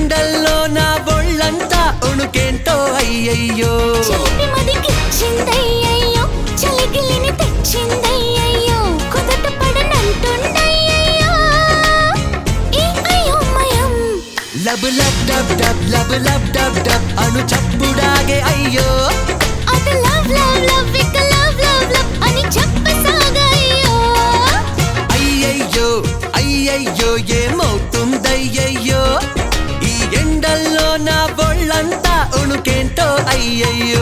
ఎండల్లో నా ఒళ్ళంతా ఉణుకేంటో అయ్యయ్యో చిలిపి మదికిచ్చిందయ్యయ్యో చలిగిలిని తెచ్చిందయ్యయ్యో కుదట పడనంటుండయ్యయ్యో ఈ అయోమయం lub lub dub dub lub lub dub dub అను చప్పుడాగే అయ్యో అది లవ్ లవ్ లవ్ ఇక లవ్ లవ్ లవ్ అని చెప్పసాగయ్యో అయ్యయ్యో అయ్యయ్యో ఏమవుతుందయ్యయ్యో ఈ ఎండల్లో నా ఒళ్ళంతా ఉణుకేంటో అయ్యయ్యో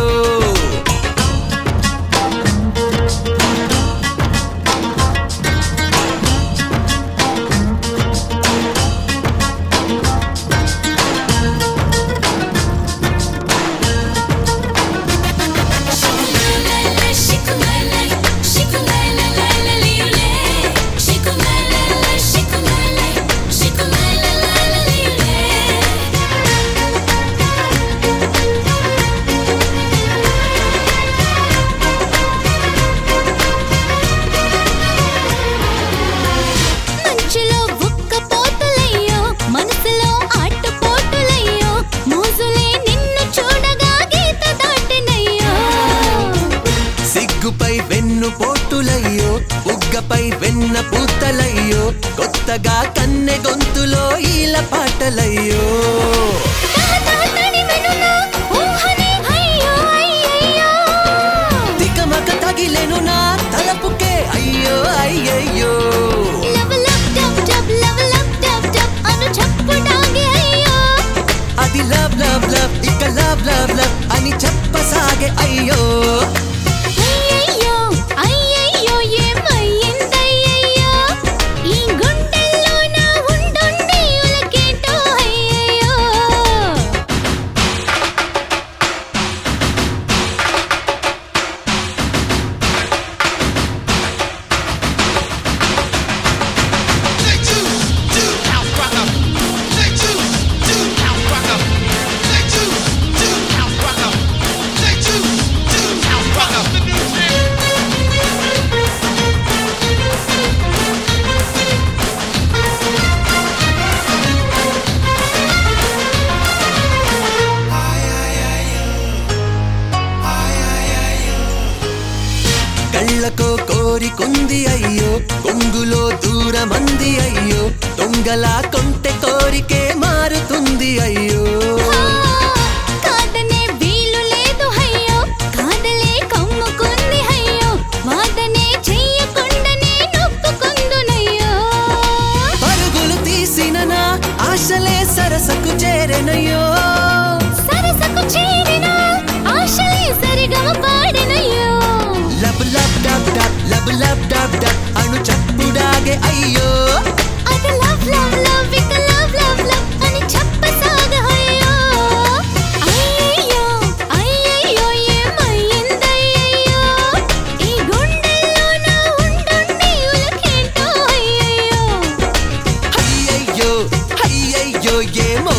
మంచులో ఉక్క పోతులయ్యో మనసులో ఆటుపోటులయ్యో మోజులే నిన్ను చూడగా గీత దాటినయ్యో సిగ్గుపై వెన్ను పోటులయ్యో ఉగ్గపై వెన్న పూతలయ్యో కొత్తగా కన్నె గొంతులో ఈల పాటలయ్యో తాతాతడి వెనునా ఊహనే అయ్యో అయ్యయ్యో తికమక తగిలెను నా తలపుకే అయ్యో అయ్యయ్యో love love dub dub love love dub dub అను చప్పుడాగే అయ్యో అది లవ్ లవ్ లవ్ ఇక లవ్ లవ్ లవ్ అని చెప్పసాగే అయ్యో అయ్యయ్యో అయ్యయ్యో ఏమయ్యిందయ్యయ్యో ఈ గుండెల్లో నా ఉండుండి ఉలకేటో అయ్యయ్యో Take two, two, house rocker. Take two, two, house rocker. Take two, two, house rocker. Take two, two, house rocker. The new shit. కళ్ళకో కోరికుంది అయ్యో కొంగులో దూరమంది అయ్యో దొంగలా కొంటె కోరికే మారుతుంది అయ్యో కాదనే వీలు లేదు అయ్యో కాదలే కమ్ముకుంది అయ్యో వాదనే చెయ్యకుండానే నొప్పుకుందునయ్యో పరుగులు తీసిన నా ఆశలే సరసకు చేరెనయ్యో సరసకు చేరిన ఆశలే సరిగమ పాడినయ్యో lub lub dub dub lub lub dub dub అను చప్పుడాగే అయ్యో అది లవ్ లవ్ లవ్ ఇక లవ్ లవ్ లవ్ అని చెప్పసాగ అయ్యో అయ్యయ్యో అయ్యయ్యో ఏమయ్యిందయ్యయ్యో ఈ గుండెల్లో నా ఉండుండి ఉలకేంటో అయ్యయ్యో అయ్యయ్యో అయ్యయ్యో ఏమో